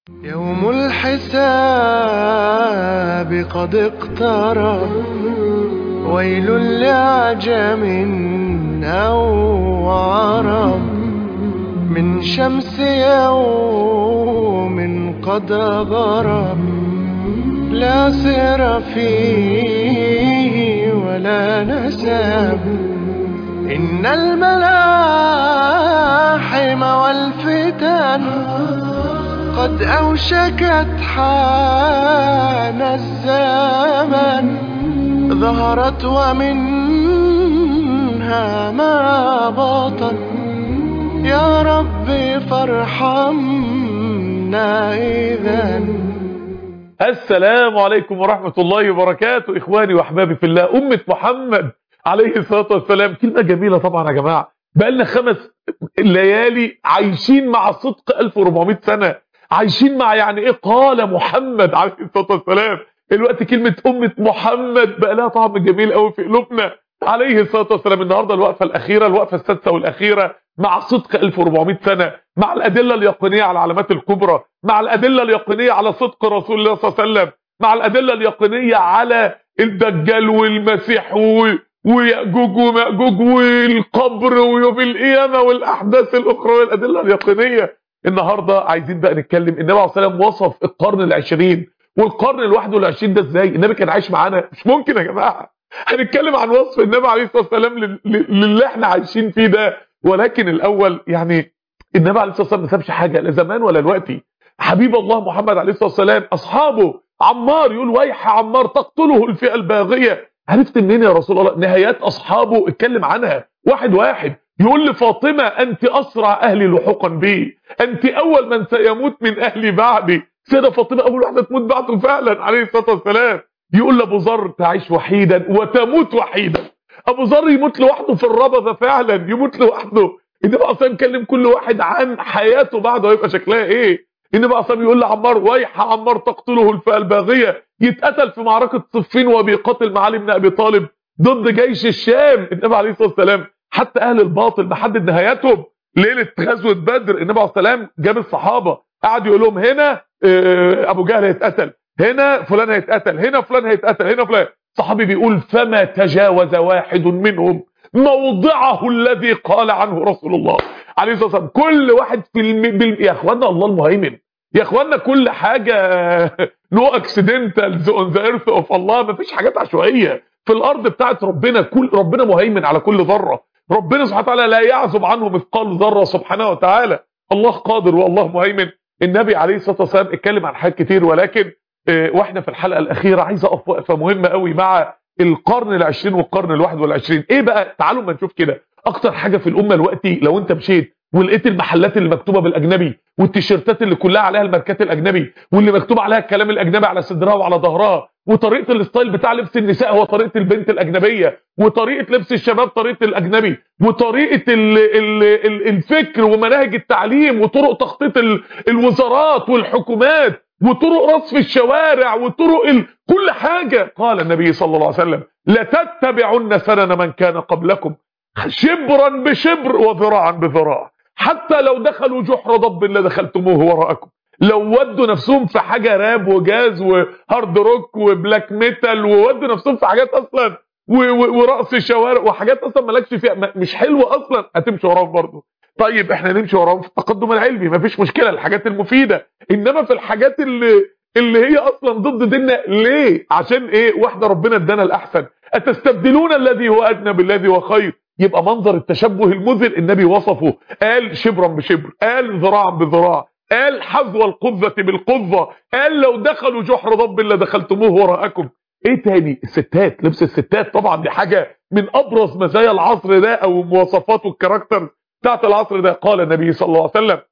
يوم الحساب قد اقترب ويل لعجم أو عرب من شمس يوم قد غرب لا سر فيه ولا نسب إن الملاحم والفتن قد أوشكت حان الزمن ظهرت ومنها ما بطن يا ربي فارحمنا إذا السلام عليكم ورحمة الله وبركاته إخواني وأحبابي في الله أمة محمد عليه الصلاة والسلام كلمة جميلة طبعا يا جماعة بقالنا خمس ليالي عايشين مع صدق 1400 سنة عايشين مع يعني إيه قال محمد عليه الصلاة والسلام الوقت كلمة أمة محمد بقى لها طعم جميل قوي في قلوبنا عليه الصلاة والسلام النهاردة الوقفة الأخيرة الوقفة السادسة والأخيرة مع صدق 1400 سنة مع الأدلة اليقينية على العلامات الكبرى مع الأدلة اليقينية على صدق رسول الله صلى الله عليه وسلم مع الأدلة اليقينية على الدجال والمسيح و... ويأجوج ومأجوج والقبر ويوم القيامة والأحداث الأخرى والأدلة اليقينية النهاردة عايزين بقى نتكلم النبي عليه الصلاة والسلام وصف القرن العشرين والقرن الواحد والعشرين ده ازاي النبي كان عايش معانا مش ممكن يا جماعة هنتكلم عن وصف النبي عليه الصلاة والسلام لل- للي احنا عايشين فيه ده ولكن الأول يعني النبي عليه الصلاة والسلام ما سابش حاجة لا زمان ولا دلوقتي حبيب الله محمد عليه الصلاة والسلام أصحابه عمار يقول ويح عمار تقتله الفئة الباغية عرفت منين يا رسول الله نهايات أصحابه اتكلم عنها واحد واحد يقول لفاطمة أنت أسرع أهلي لحوقا بي أنت أول من سيموت من أهلي بعدي سيدة فاطمة أول واحدة تموت بعده فعلا عليه الصلاة والسلام يقول لأبو ذر تعيش وحيدا وتموت وحيدا أبو ذر يموت لوحده في الربذة فعلا يموت لوحده النبي اصلا كلم كل واحد عن حياته بعده هيبقى شكلها ايه النبي اصلا يقول لعمار ويح عمار تقتله الفئه الباغيه يتقتل في معركه صفين وبيقاتل مع علي بن ابي طالب ضد جيش الشام النبي عليه الصلاه والسلام حتى اهل الباطل محدد نهايتهم ليله غزوه بدر النبي عليه الصلاه والسلام جاب الصحابه قعد يقول لهم هنا آه، ابو جهل هيتقتل هنا فلان هيتقتل هنا فلان هيتقتل هنا فلان صحابي بيقول فما تجاوز واحد منهم موضعه الذي قال عنه رسول الله عليه الصلاه والسلام كل واحد في الم... بال... يا اخوانا الله المهيمن يا اخوانا كل حاجه نو اكسيدنتالز اون ذا ايرث اوف الله مفيش حاجات عشوائيه في الارض بتاعت ربنا كل ربنا مهيمن على كل ذره ربنا سبحانه وتعالى لا يعزب عنه مثقال ذره سبحانه وتعالى الله قادر والله مهيمن النبي عليه الصلاه والسلام اتكلم عن حاجات كتير ولكن آه، واحنا في الحلقه الاخيره عايز اقف وقفه مهمه قوي مع القرن العشرين والقرن الواحد والعشرين ايه بقى تعالوا ما نشوف كده اكتر حاجه في الامه دلوقتي لو انت مشيت ولقيت المحلات اللي مكتوبه بالاجنبي والتيشيرتات اللي كلها عليها الماركات الاجنبي واللي مكتوب عليها الكلام الاجنبي على صدرها وعلى ظهرها وطريقه الستايل بتاع لبس النساء هو طريقه البنت الاجنبيه وطريقه لبس الشباب طريقه الاجنبي وطريقه ال ال ال الفكر ومناهج التعليم وطرق تخطيط ال الوزارات والحكومات وطرق رصف الشوارع وطرق ال... كل حاجه قال النبي صلى الله عليه وسلم لتتبعن سنن من كان قبلكم شبرا بشبر وذراعا بذراع حتى لو دخلوا جحر ضب لدخلتموه وراءكم لو ودوا نفسهم في حاجه راب وجاز وهارد روك وبلاك ميتال وودوا نفسهم في حاجات اصلا و- و- ورقص شوارع وحاجات اصلا مالكش فيها م- مش حلوه اصلا هتمشي وراهم برضه طيب احنا نمشي وراهم في التقدم العلمي مفيش مشكله الحاجات المفيده انما في الحاجات اللي اللي هي اصلا ضد ديننا ليه عشان ايه واحده ربنا ادانا الاحسن اتستبدلون الذي هو ادنى بالذي هو خير يبقى منظر التشبه المذل النبي وصفه قال شبرا بشبر قال ذراعا بذراع قال حذو القذة بالقذة قال لو دخلوا جحر ضب لدخلتموه وراءكم ايه تاني الستات لبس الستات طبعا دي حاجة من ابرز مزايا العصر ده او مواصفات والكاركتر بتاعت العصر ده قال النبي صلى الله عليه وسلم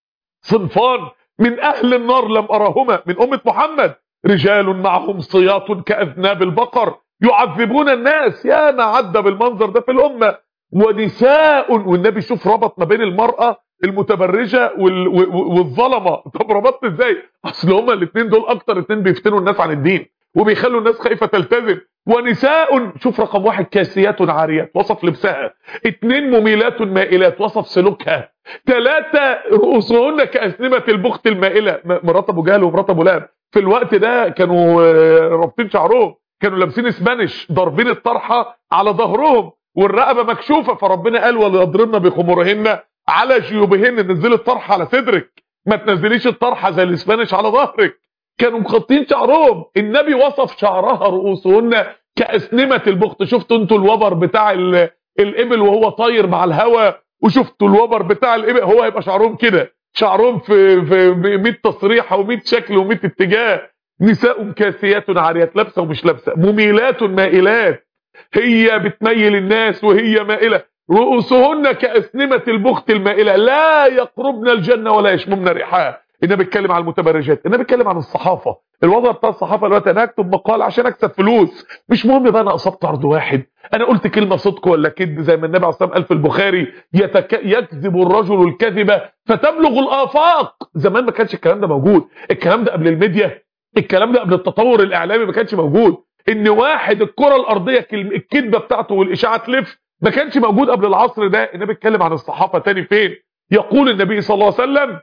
صنفان من اهل النار لم اراهما من امة محمد رجال معهم صياط كاذناب البقر يعذبون الناس يا ما عدى بالمنظر ده في الامه ونساء والنبي شوف ربط ما بين المراه المتبرجه وال... و- و- والظلمه طب ربطت ازاي اصل هما الاثنين دول اكتر اثنين بيفتنوا الناس عن الدين وبيخلوا الناس خايفه تلتزم ونساء شوف رقم واحد كاسيات عاريات وصف لبسها اتنين مميلات مائلات وصف سلوكها ثلاثة رؤوسهن كأسنمة البخت المائلة م- مرات ابو جهل ومرات ابو لهب في الوقت ده كانوا آه، رابطين شعرهم كانوا لابسين اسبانيش ضاربين الطرحة على ظهرهم والرقبة مكشوفة فربنا قال وليضربن بخمورهن على جيوبهن نزلي الطرحة على صدرك ما تنزليش الطرحة زي الاسبانيش على ظهرك كانوا مخطين شعرهم النبي وصف شعرها رؤوسهن كأسنمة البخت شفتوا انتوا الوبر بتاع ال- الإبل وهو طاير مع الهواء وشفتوا الوبر بتاع الإبل هو هيبقى شعرهم كده شعرهم في في 100 تصريحة و100 شكل و100 اتجاه نساء كاسيات عاريات لابسه ومش لابسه مميلات مائلات هي بتميل الناس وهي مائلة رؤوسهن كأسنمة البخت المائلة لا يقربن الجنة ولا يشممن ريحها النبي بيتكلم عن المتبرجات النبي بيتكلم عن الصحافة الوضع بتاع الصحافة دلوقتي انا اكتب مقال عشان اكسب فلوس مش مهم بقى انا اصبت عرض واحد انا قلت كلمة صدق ولا كذب زي ما النبي عليه الصلاة والسلام قال في البخاري يتك... يكذب الرجل الكذبة فتبلغ الآفاق زمان ما كانش الكلام ده موجود الكلام ده قبل الميديا الكلام ده قبل التطور الاعلامي ما كانش موجود ان واحد الكره الارضيه كلم- الكذبه بتاعته والاشاعه تلف ما كانش موجود قبل العصر ده النبي اتكلم عن الصحافه تاني فين يقول النبي صلى الله عليه وسلم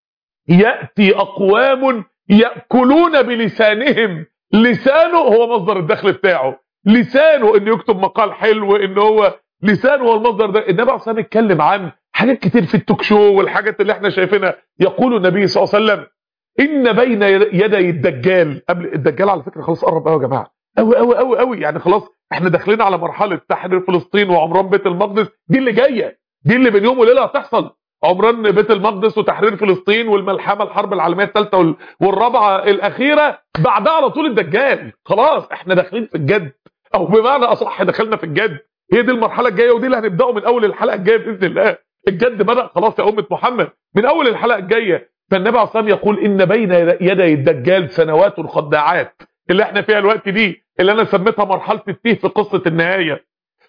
ياتي اقوام ياكلون بلسانهم لسانه هو مصدر الدخل بتاعه لسانه انه يكتب مقال حلو ان هو لسانه هو المصدر ده النبي عليه الصلاه والسلام اتكلم عن حاجات كتير في التوك شو والحاجات اللي احنا شايفينها يقول النبي صلى الله عليه وسلم ان بين يدي الدجال قبل الدجال على فكره خلاص قرب قوي يا جماعه قوي قوي قوي قوي يعني خلاص احنا داخلين على مرحله تحرير فلسطين وعمران بيت المقدس دي اللي جايه دي اللي بين يوم وليله هتحصل عمران بيت المقدس وتحرير فلسطين والملحمه الحرب العالميه الثالثه وال- والرابعه الاخيره بعدها على طول الدجال خلاص احنا داخلين في الجد او بمعنى اصح دخلنا في الجد هي دي المرحله الجايه ودي اللي هنبداه من اول الحلقه الجايه باذن الله الجد بدا خلاص يا امه محمد من اول الحلقه الجايه فالنبي عليه الصلاه والسلام يقول ان بين يدي الدجال سنوات خداعات اللي احنا فيها الوقت دي اللي انا سميتها مرحله التيه في قصه النهايه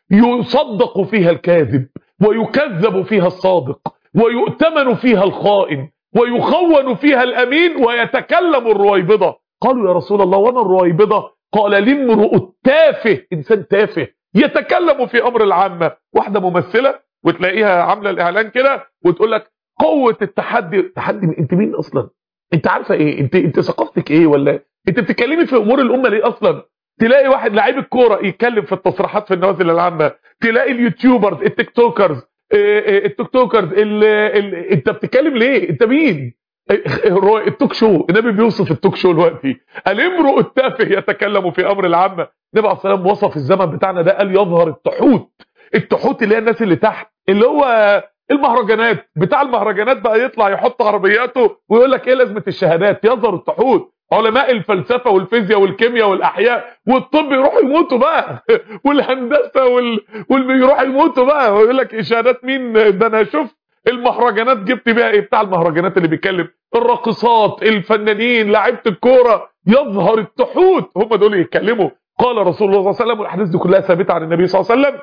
يصدق فيها الكاذب ويكذب فيها الصادق ويؤتمن فيها الخائن ويخون فيها الامين ويتكلم الرويبضه قالوا يا رسول الله وانا الرويبضه قال الامرؤ التافه انسان تافه يتكلم في امر العامه واحده ممثله وتلاقيها عامله الاعلان كده وتقول لك قوه التحدي تحدي مين؟ انت مين اصلا انت عارفه ايه انت انت ثقافتك ايه ولا انت بتتكلمي في امور الامه ليه اصلا تلاقي واحد لعيب الكوره يتكلم في التصريحات في النوازل العامه تلاقي اليوتيوبرز التيك توكرز اه، اه، التيك توكرز ال ال انت بتتكلم ليه انت مين الرو- التوك شو النبي بيوصف التوك شو دلوقتي الامرؤ التافه يتكلم في امر العامه النبي عليه الصلاه والسلام وصف الزمن بتاعنا ده قال يظهر التحوت التحوت اللي هي الناس اللي تحت اللي هو المهرجانات بتاع المهرجانات بقى يطلع يحط عربياته ويقول لك ايه لازمه الشهادات يظهر التحوت علماء الفلسفه والفيزياء والكيمياء والاحياء والطب يروحوا يموتوا بقى والهندسه وال... واللي يروحوا يموتوا بقى ويقول لك شهادات مين ده انا شفت المهرجانات جبت بيها ايه بتاع المهرجانات اللي بيتكلم الراقصات الفنانين لعيبه الكوره يظهر التحوت هم دول يتكلموا قال رسول الله صلى الله عليه وسلم والاحاديث دي كلها ثابته عن النبي صلى الله عليه وسلم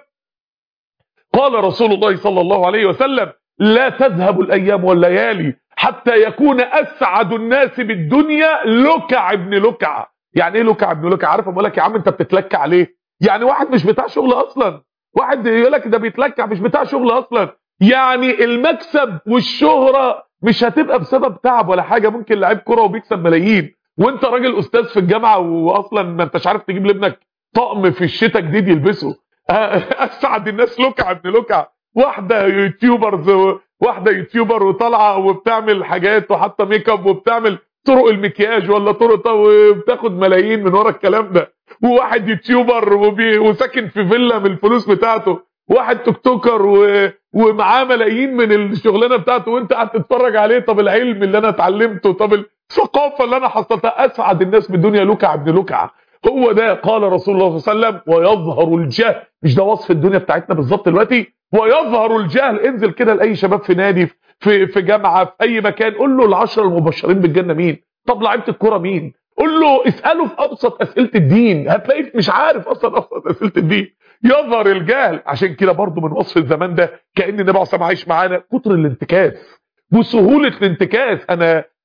قال رسول الله صلى الله عليه وسلم لا تذهب الايام والليالي حتى يكون اسعد الناس بالدنيا لكع ابن لكع يعني ايه لكع ابن لكع عارف بقول لك يا عم انت بتتلكع عليه يعني واحد مش بتاع شغل اصلا واحد يقول لك ده بيتلكع مش بتاع شغل اصلا يعني المكسب والشهرة مش هتبقى بسبب تعب ولا حاجة ممكن لعيب كرة وبيكسب ملايين وانت راجل استاذ في الجامعة واصلا ما انتش عارف تجيب لابنك طقم في الشتاء جديد يلبسه اسعد الناس لكع ابن لكع واحدة يوتيوبرز واحدة يوتيوبر وطالعة وبتعمل حاجات وحاطه ميك اب وبتعمل طرق المكياج ولا طرق وبتاخد ملايين من ورا الكلام ده وواحد يوتيوبر وبي وساكن في فيلا من الفلوس بتاعته واحد توك توكر و... ومعاه ملايين من الشغلانه بتاعته وانت قاعد تتفرج عليه طب العلم اللي انا اتعلمته طب الثقافه اللي انا حصلتها اسعد الناس بالدنيا لكع ابن لكع هو ده قال رسول الله صلى الله عليه وسلم ويظهر الجهل مش ده وصف الدنيا بتاعتنا بالظبط دلوقتي ويظهر الجهل انزل كده لاي شباب في نادي في في جامعه في اي مكان قول له العشره المبشرين بالجنه مين طب لعيبه الكوره مين قول له اساله في ابسط اسئله الدين هتلاقيك مش عارف اصلا ابسط اسئله الدين يظهر الجهل عشان كده برضو من وصف الزمان ده كان النبي عليه الصلاه عايش معانا كتر الانتكاس وسهوله الانتكاس انا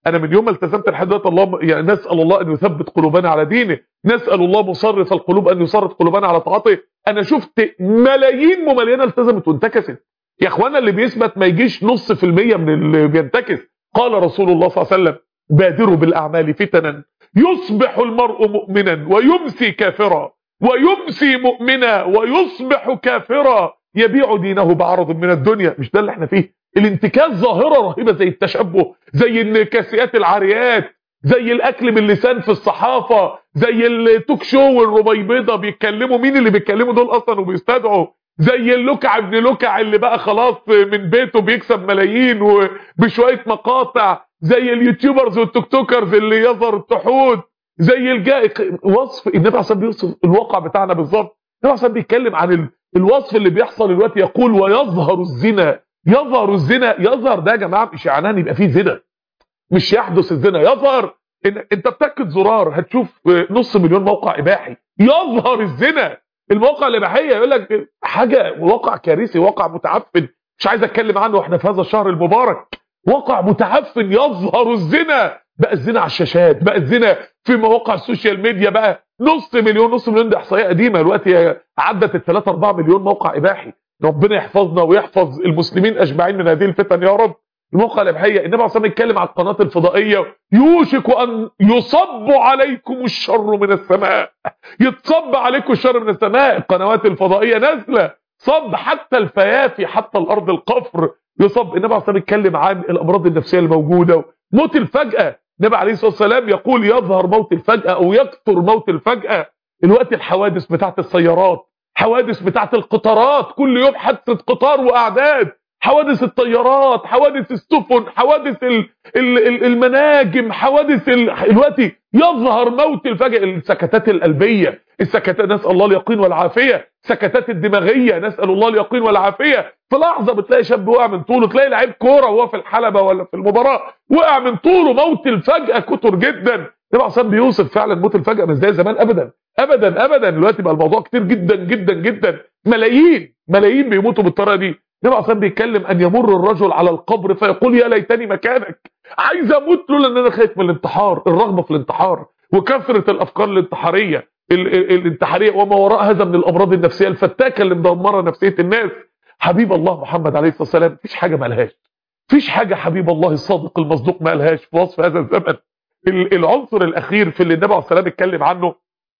انا من يوم ما التزمت لحد دلوقتي الله يعني نسال الله ان يثبت قلوبنا على دينه نسال الله مصرف القلوب ان يصرف قلوبنا على طاعته انا شفت ملايين مملينه التزمت وانتكست يا اخوانا اللي بيثبت ما يجيش نص في المية من اللي بينتكس قال رسول الله صلى الله عليه وسلم بادروا بالاعمال فتنا يصبح المرء مؤمنا ويمسي كافرا ويمسي مؤمنا ويصبح كافرا يبيع دينه بعرض من الدنيا مش ده اللي احنا فيه الانتكاس ظاهره رهيبه زي التشبه زي الكاسيات العاريات زي الاكل باللسان في الصحافه زي التوك شو والربيبضه بيتكلموا مين اللي بيتكلموا دول اصلا وبيستدعوا زي اللكع ابن لكع اللي بقى خلاص من بيته بيكسب ملايين وبشويه مقاطع زي اليوتيوبرز والتيك توكرز اللي يظهر التحود زي الجائق وصف النبي عليه الصلاه بيوصف الواقع بتاعنا بالظبط النبي عليه الصلاه بيتكلم عن ال... الوصف اللي بيحصل دلوقتي يقول ويظهر الزنا يظهر الزنا يظهر ده يا جماعه مش معناه ان يبقى فيه زنا مش يحدث الزنا يظهر إن انت بتاكد زرار هتشوف نص مليون موقع اباحي يظهر الزنا المواقع الاباحيه يقول لك حاجه واقع كارثي واقع متعفن مش عايز اتكلم عنه واحنا في هذا الشهر المبارك واقع متعفن يظهر الزنا بقى الزنا على الشاشات بقى الزنا في مواقع السوشيال ميديا بقى نص مليون نص مليون دي احصائيه قديمه دلوقتي عدت ال 3 4 مليون موقع اباحي ربنا يحفظنا ويحفظ المسلمين اجمعين من هذه الفتن يا رب الموقع الاباحيه النبي عليه الصلاه يتكلم على القناه الفضائيه يوشك ان يصب عليكم الشر من السماء يتصب عليكم الشر من السماء القنوات الفضائيه نازله صب حتى الفيافي حتى الارض القفر يصب النبي عليه الصلاه يتكلم عن الامراض النفسيه الموجوده موت الفجاه النبي عليه الصلاه والسلام يقول يظهر موت الفجاه او يكثر موت الفجاه الوقت الحوادث بتاعت السيارات حوادث بتاعت القطارات كل يوم حادثه قطار واعداد حوادث الطيارات حوادث السفن حوادث ال ال ال المناجم حوادث ال... دلوقتي يظهر موت الفجأة السكتات القلبية السكتات نسأل الله اليقين والعافية سكتات الدماغية نسأل الله اليقين والعافية في لحظة بتلاقي شاب وقع من طوله تلاقي لعيب كورة وهو في الحلبة ولا في المباراة وقع من طوله موت الفجأة كتر جدا النبي عصام بيوصف فعلا موت الفجأة مش زي زمان ابدا ابدا ابدا دلوقتي بقى الموضوع كتير جدا جدا جدا ملايين ملايين بيموتوا بالطريقه دي النبي عصام بيتكلم ان يمر الرجل على القبر فيقول يا ليتني مكانك عايز اموت لولا ان انا خايف من الانتحار الرغبه في الانتحار وكثره الافكار الانتحاريه ال ال الانتحاريه وما وراء هذا من الامراض النفسيه الفتاكه اللي مدمره نفسيه الناس حبيب الله محمد عليه الصلاه والسلام مفيش حاجه ما لهاش مفيش حاجه حبيب الله الصادق المصدوق ما لهاش في وصف هذا الزمن العنصر الاخير في اللي النبي عليه الصلاه والسلام اتكلم عنه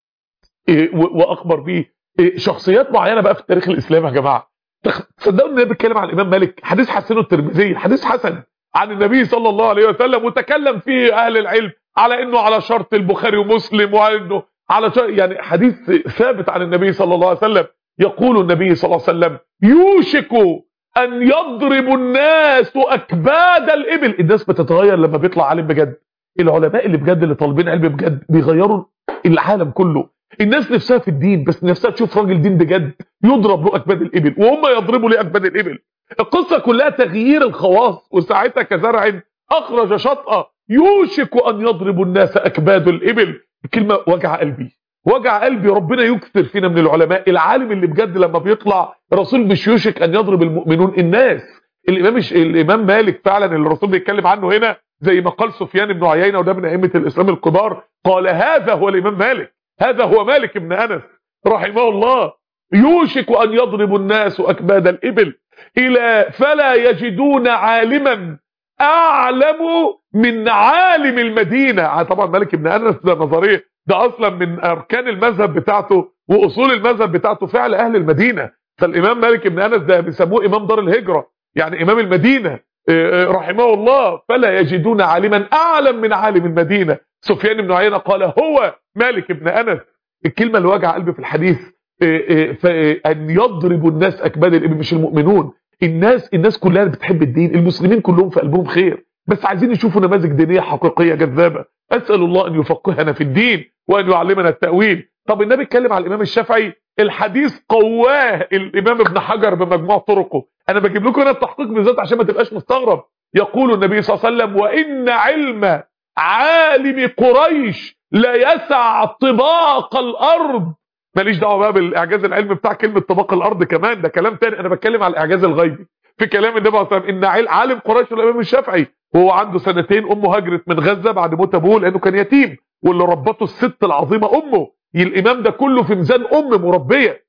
واخبر بيه شخصيات معينه بقى في التاريخ الاسلامي يا جماعه تصدقوا ان النبي بيتكلم عن الامام مالك حديث حسنه الترمذي حديث حسن عن النبي صلى الله عليه وسلم وتكلم فيه اهل العلم على انه على شرط البخاري ومسلم وانه على شرط يعني حديث ثابت عن النبي صلى الله عليه وسلم يقول النبي صلى الله عليه وسلم يوشك ان يضرب الناس اكباد الابل الناس بتتغير لما بيطلع عالم بجد العلماء اللي بجد اللي طالبين علم بجد بيغيروا العالم كله الناس نفسها في الدين بس نفسها تشوف راجل دين بجد يضرب له اكباد الابل وهم يضربوا ليه اكباد الابل القصه كلها تغيير الخواص وساعتها كزرع اخرج شطأه يوشك ان يضرب الناس اكباد الابل كلمه وجع قلبي وجع قلبي ربنا يكثر فينا من العلماء العالم اللي بجد لما بيطلع الرسول مش يوشك ان يضرب المؤمنون الناس الامام الامام مالك فعلا اللي الرسول بيتكلم عنه هنا زي ما قال سفيان بن عيينه وده من ائمه الاسلام الكبار قال هذا هو الامام مالك هذا هو مالك بن انس رحمه الله يوشك ان يضرب الناس اكباد الابل الى فلا يجدون عالما اعلم من عالم المدينه طبعا مالك بن انس ده نظريه ده اصلا من اركان المذهب بتاعته واصول المذهب بتاعته فعل اهل المدينه فالامام مالك بن انس ده بيسموه امام دار الهجره يعني امام المدينه رحمه الله فلا يجدون عالما اعلم من عالم المدينه سفيان بن عيينه قال هو مالك بن انس الكلمه اللي وجع قلبي في الحديث ان يضرب الناس اكباد الابل مش المؤمنون الناس الناس كلها بتحب الدين المسلمين كلهم في قلبهم خير بس عايزين يشوفوا نماذج دينيه حقيقيه جذابه اسال الله ان يفقهنا في الدين وان يعلمنا التاويل طب النبي اتكلم على الامام الشافعي الحديث قواه الامام ابن حجر بمجموع طرقه انا بجيب لكم هنا التحقيق بالذات عشان ما تبقاش مستغرب يقول النبي صلى الله عليه وسلم وان علم عالم قريش لا يسع طباق الارض ماليش دعوه بقى بالاعجاز العلمي بتاع كلمه طباق الارض كمان ده كلام تاني انا بتكلم على الاعجاز الغيبي في كلام النبي صلى الله عليه وسلم ان عالم قريش والامام الشافعي وهو عنده سنتين امه هاجرت من غزه بعد موت ابوه لانه كان يتيم واللي ربته الست العظيمه امه الامام ده كله في ميزان ام مربيه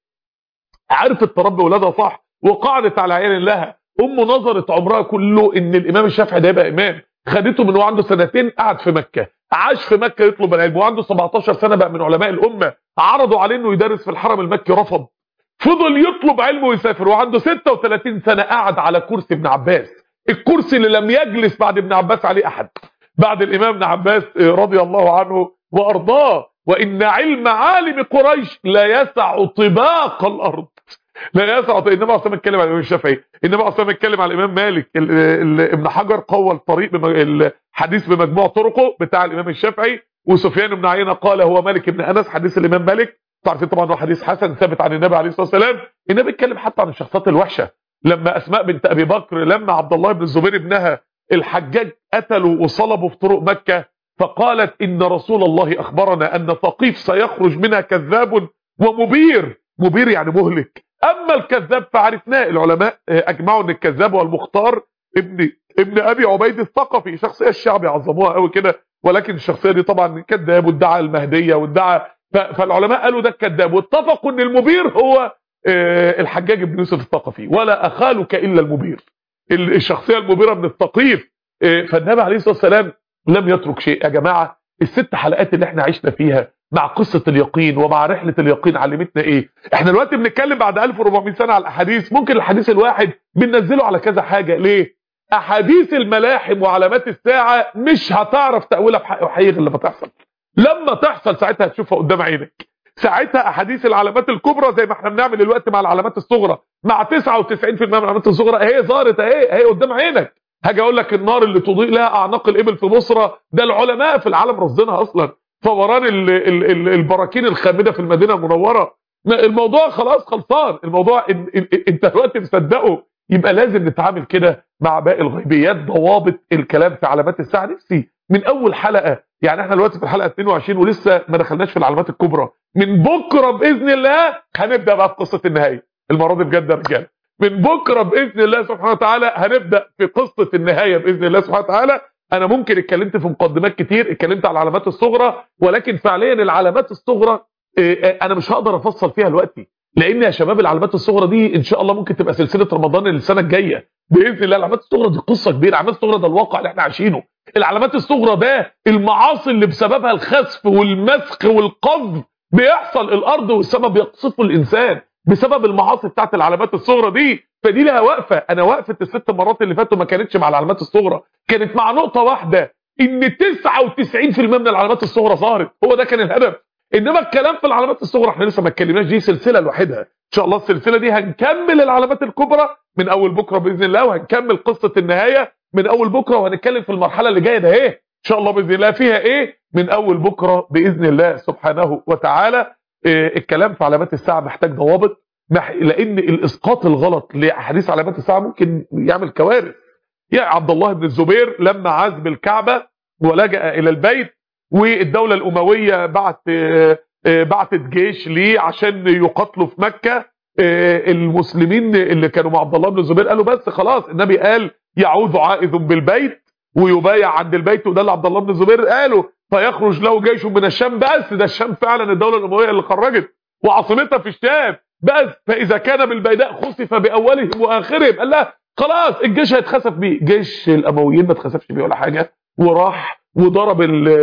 عرفت تربي ولادها صح وقعدت على عيال لها امه نظرت عمرها كله ان الامام الشافعي ده يبقى امام خدته من وهو عنده سنتين قعد في مكه عاش في مكه يطلب العلم وعنده 17 سنه بقى من علماء الامه عرضوا عليه انه يدرس في الحرم المكي رفض فضل يطلب علم ويسافر وعنده 36 سنه قعد على كرسي ابن عباس الكرسي اللي لم يجلس بعد ابن عباس عليه احد بعد الامام ابن عباس رضي الله عنه وارضاه وان علم عالم قريش لا يسع طباق الارض لا يسع انما عصام اتكلم على الامام الشافعي انما عصام اتكلم على الامام مالك ال ال ابن حجر قوى الطريق الحديث بمجموع طرقه بتاع الامام الشافعي وسفيان بن عيينه قال هو مالك بن انس حديث الامام مالك عارفين طبعا هو حديث حسن ثابت عن النبي عليه الصلاه والسلام النبي اتكلم حتى عن الشخصيات الوحشه لما اسماء بنت ابي بكر لما عبد الله بن الزبير ابنها الحجاج قتلوا وصلبوا في طرق مكه فقالت ان رسول الله اخبرنا ان ثقيف سيخرج منها كذاب ومبير مبير يعني مهلك اما الكذاب فعرفناه العلماء اجمعوا ان الكذاب هو المختار ابن ابن ابي عبيد الثقفي شخصيه الشعب يعظموها قوي كده ولكن الشخصيه دي طبعا كذاب وادعى المهديه وادعى فالعلماء قالوا ده الكذاب واتفقوا ان المبير هو الحجاج بن يوسف الثقفي ولا اخالك الا المبير الشخصيه المبيره من الثقيف فالنبي عليه الصلاه والسلام لم يترك شيء يا جماعه الست حلقات اللي احنا عشنا فيها مع قصة اليقين ومع رحلة اليقين علمتنا ايه احنا دلوقتي بنتكلم بعد 1400 سنة على الاحاديث ممكن الحديث الواحد بننزله على كذا حاجة ليه احاديث الملاحم وعلامات الساعة مش هتعرف تأويلها بحق وحقيقة لما تحصل لما تحصل ساعتها هتشوفها قدام عينك ساعتها احاديث العلامات الكبرى زي ما احنا بنعمل دلوقتي مع العلامات الصغرى مع 99% من العلامات الصغرى اهي ظهرت اهي اهي قدام عينك هاجي اقول لك النار اللي تضيء لها اعناق الابل في بصرة ده العلماء في العالم رصدينها اصلا فوران ال ال ال البراكين الخامده في المدينه المنوره الموضوع خلاص خلصان الموضوع ال ال انت دلوقتي مصدقه يبقى لازم نتعامل كده مع باقي الغيبيات ضوابط الكلام في علامات الساعه نفسي من اول حلقه يعني احنا دلوقتي في الحلقه 22 ولسه ما دخلناش في العلامات الكبرى من بكره باذن الله هنبدا بقى في قصه النهايه المره دي بجد يا رجاله من بكره باذن الله سبحانه وتعالى هنبدا في قصه النهايه باذن الله سبحانه وتعالى انا ممكن اتكلمت في مقدمات كتير اتكلمت على العلامات الصغرى ولكن فعليا العلامات الصغرى انا مش هقدر افصل فيها دلوقتي لان يا شباب العلامات الصغرى دي ان شاء الله ممكن تبقى سلسله رمضان السنه الجايه باذن الله العلامات الصغرى دي قصه كبيره العلامات الصغرى ده الواقع اللي احنا عايشينه العلامات الصغرى ده المعاصي اللي بسببها الخسف والمسخ والقذف بيحصل الارض والسماء بيقصفوا الانسان بسبب المعاصي بتاعت العلامات الصغرى دي فدي لها وقفه انا وقفه الست مرات اللي فاتوا ما كانتش مع العلامات الصغرى كانت مع نقطه واحده ان 99% من العلامات الصغرى ظهرت هو ده كان الهدف انما الكلام في العلامات الصغرى احنا لسه ما اتكلمناش دي سلسله لوحدها ان شاء الله السلسله دي هنكمل العلامات الكبرى من اول بكره باذن الله وهنكمل قصه النهايه من اول بكره وهنتكلم في المرحله اللي جايه ده ايه ان شاء الله باذن الله فيها ايه من اول بكره باذن الله سبحانه وتعالى إيه الكلام في علامات الساعه محتاج ضوابط لان الاسقاط الغلط لاحاديث علامات الساعه ممكن يعمل كوارث يا عبد الله بن الزبير لما عاز بالكعبه ولجأ الى البيت والدوله الامويه بعت بعتت جيش ليه عشان يقاتلوا في مكه المسلمين اللي كانوا مع عبد الله بن الزبير قالوا بس خلاص النبي قال يعوذ عائذ بالبيت ويبايع عند البيت وده اللي عبد الله بن الزبير قاله فيخرج له جيش من الشام بس ده الشام فعلا الدوله الامويه اللي خرجت وعاصمتها في الشام بس فاذا كان بالبيداء خسف باولهم واخرهم قال لا خلاص الجيش هيتخسف بيه جيش الامويين ما اتخسفش بيه ولا حاجه وراح وضرب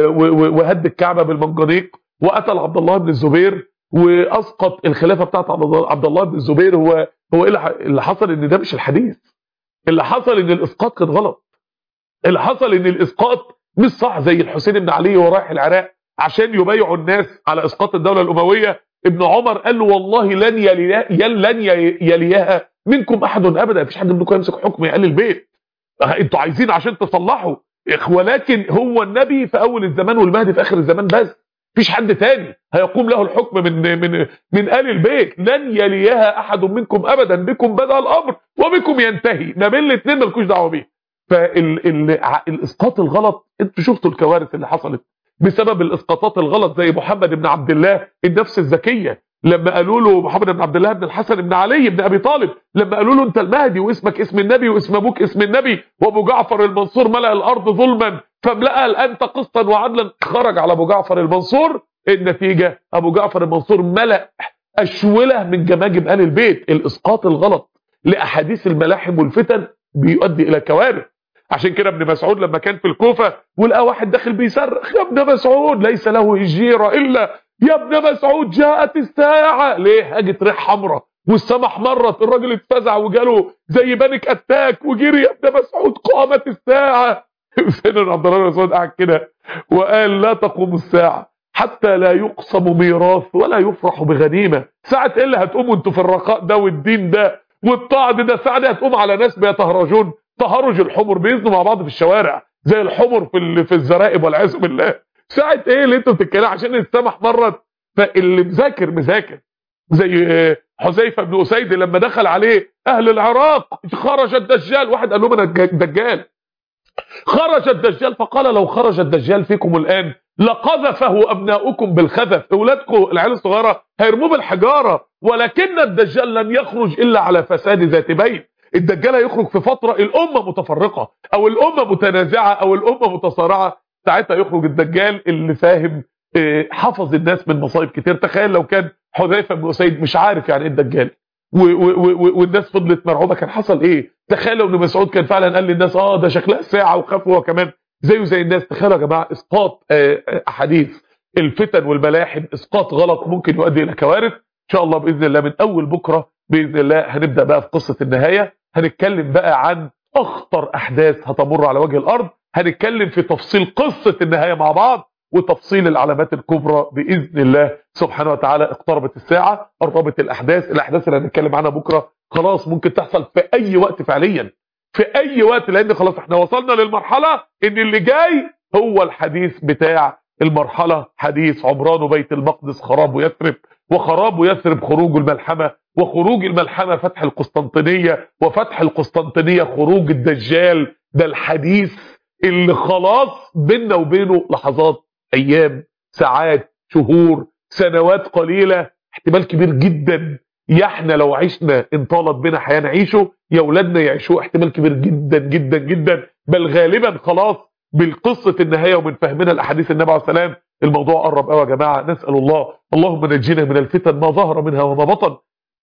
وهد الكعبه بالمنجنيق وقتل عبد الله بن الزبير واسقط الخلافه بتاعت عبد الله بن الزبير هو هو ايه اللي حصل ان ده مش الحديث اللي حصل ان الاسقاط كان غلط اللي حصل ان الاسقاط مش صح زي الحسين بن علي ورايح العراق عشان يبايعوا الناس على اسقاط الدوله الامويه ابن عمر قال له والله لن يليها لن يليها منكم احد ابدا مفيش حد منكم يمسك حكم يقل البيت انتوا عايزين عشان تصلحوا ولكن هو النبي في اول الزمان والمهدي في اخر الزمان بس مفيش حد تاني هيقوم له الحكم من من من آل البيت لن يليها احد منكم ابدا بكم بدا الامر وبكم ينتهي ما بين الاثنين مالكوش دعوه بيه فالاسقاط الغلط انتوا شفتوا الكوارث اللي حصلت بسبب الاسقاطات الغلط زي محمد بن عبد الله النفس الذكيه لما قالوا له محمد بن عبد الله بن الحسن بن علي بن ابي طالب لما قالوا له انت المهدي واسمك اسم النبي واسم ابوك اسم النبي وابو جعفر المنصور ملأ الارض ظلما فاملأها الان قسطا وعدلا خرج على ابو جعفر المنصور النتيجه ابو جعفر المنصور ملأ اشوله من جماجم ال البيت الاسقاط الغلط لاحاديث الملاحم والفتن بيؤدي الى كوارث عشان كده ابن مسعود لما كان في الكوفه ولقى واحد داخل بيصرخ يا ابن مسعود ليس له هجيره الا يا ابن مسعود جاءت الساعه ليه هاجت ريح حمراء والسما احمرت الراجل اتفزع وجاله زي بانك اتاك وجري يا ابن مسعود قامت الساعه سيدنا عبد الله بن مسعود قعد كده وقال لا تقوم الساعه حتى لا يقسم ميراث ولا يفرح بغنيمه ساعه ايه اللي هتقوموا انتوا في الرخاء ده والدين ده والطاعه ده ساعه دي هتقوم على ناس بيتهرجون تهرج الحمر بيزنوا مع بعض في الشوارع زي الحمر في ال- في الزرائب والعياذ بالله ساعه ايه اللي انتوا بتتكلموا عشان السمح مرت فاللي مذاكر مذاكر زي آه، حذيفه بن اسيد لما دخل عليه اهل العراق خرج الدجال واحد قال لهم انا الج- دجال خرج الدجال فقال لو خرج الدجال فيكم الان لقذفه ابناؤكم بالخذف اولادكم العيال الصغيره هيرموه بالحجاره ولكن الدجال لن يخرج الا على فساد ذات بين الدجال هيخرج في فتره الامه متفرقه او الامه متنازعه او الامه متصارعه ساعتها يخرج الدجال اللي فاهم آه، حفظ الناس من مصايب كتير تخيل لو كان حذيفه بن اسيد مش عارف يعني ايه الدجال و- و- و- والناس فضلت مرعوبه كان حصل ايه تخيل لو ابن مسعود كان فعلا قال للناس اه ده شكلها ساعه وخاف هو كمان زيه زي الناس تخيلوا يا جماعه اسقاط آه، آه، احاديث الفتن والملاحم اسقاط غلط ممكن يؤدي الى كوارث ان شاء الله باذن الله من اول بكره باذن الله هنبدا بقى في قصه النهايه هنتكلم بقى عن اخطر احداث هتمر على وجه الارض هنتكلم في تفصيل قصه النهايه مع بعض وتفصيل العلامات الكبرى باذن الله سبحانه وتعالى اقتربت الساعه قربت الاحداث الاحداث اللي هنتكلم عنها بكره خلاص ممكن تحصل في اي وقت فعليا في اي وقت لان خلاص احنا وصلنا للمرحله ان اللي جاي هو الحديث بتاع المرحله حديث عمران بيت المقدس خراب يثرب وخراب يثرب خروج الملحمه وخروج الملحمه فتح القسطنطينيه وفتح القسطنطينيه خروج الدجال ده الحديث اللي خلاص بيننا وبينه لحظات ايام ساعات شهور سنوات قليله احتمال كبير جدا يا احنا لو عشنا ان طالت بنا حياه نعيشه يا اولادنا يعيشوه احتمال كبير جدا جدا جدا بل غالبا خلاص بالقصه النهايه ومن فهمنا الاحاديث النبي عليه السلام الموضوع قرب قوي يا جماعه نسال الله اللهم نجينا من الفتن ما ظهر منها وما بطن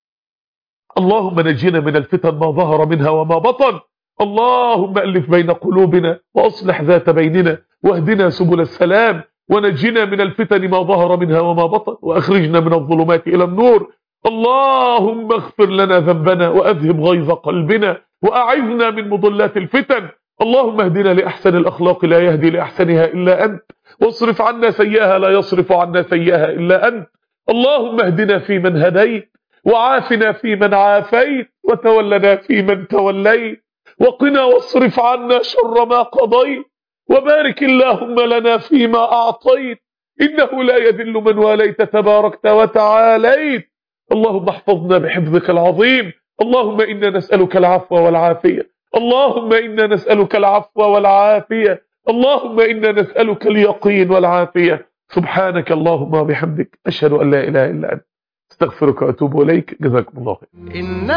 اللهم نجينا من الفتن ما ظهر منها وما بطن اللهم ألف بين قلوبنا وأصلح ذات بيننا واهدنا سبل السلام ونجنا من الفتن ما ظهر منها وما بطن وأخرجنا من الظلمات إلى النور اللهم اغفر لنا ذنبنا وأذهب غيظ قلبنا وأعذنا من مضلات الفتن اللهم اهدنا لأحسن الأخلاق لا يهدي لأحسنها إلا أنت واصرف عنا سيئها لا يصرف عنا سيئها إلا أنت اللهم اهدنا فيمن هديت وعافنا فيمن عافيت وتولنا فيمن توليت وقنا واصرف عنا شر ما قضيت وبارك اللهم لنا فيما أعطيت إنه لا يذل من واليت تباركت وتعاليت اللهم احفظنا بحفظك العظيم اللهم إنا نسألك العفو والعافية اللهم إنا نسألك العفو والعافية اللهم إنا نسألك اليقين والعافية سبحانك اللهم وبحمدك أشهد أن لا إله إلا أنت استغفرك وأتوب إليك جزاكم الله خير إن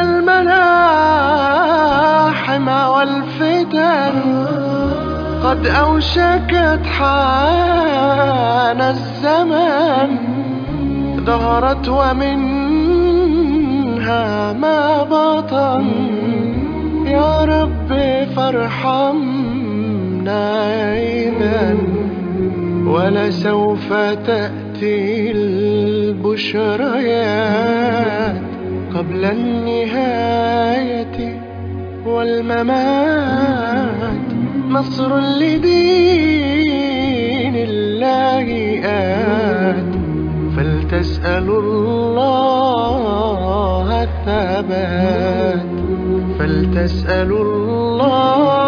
الملاحم والفتن قد أوشكت حان الزمان ظهرت ومنها ما بطن يا رب فارحمنا إذا ولسوف تأتي البشريات قبل النهاية والممات نصر لدين الله آت فلتسألوا الله الثبات فلتسألوا الله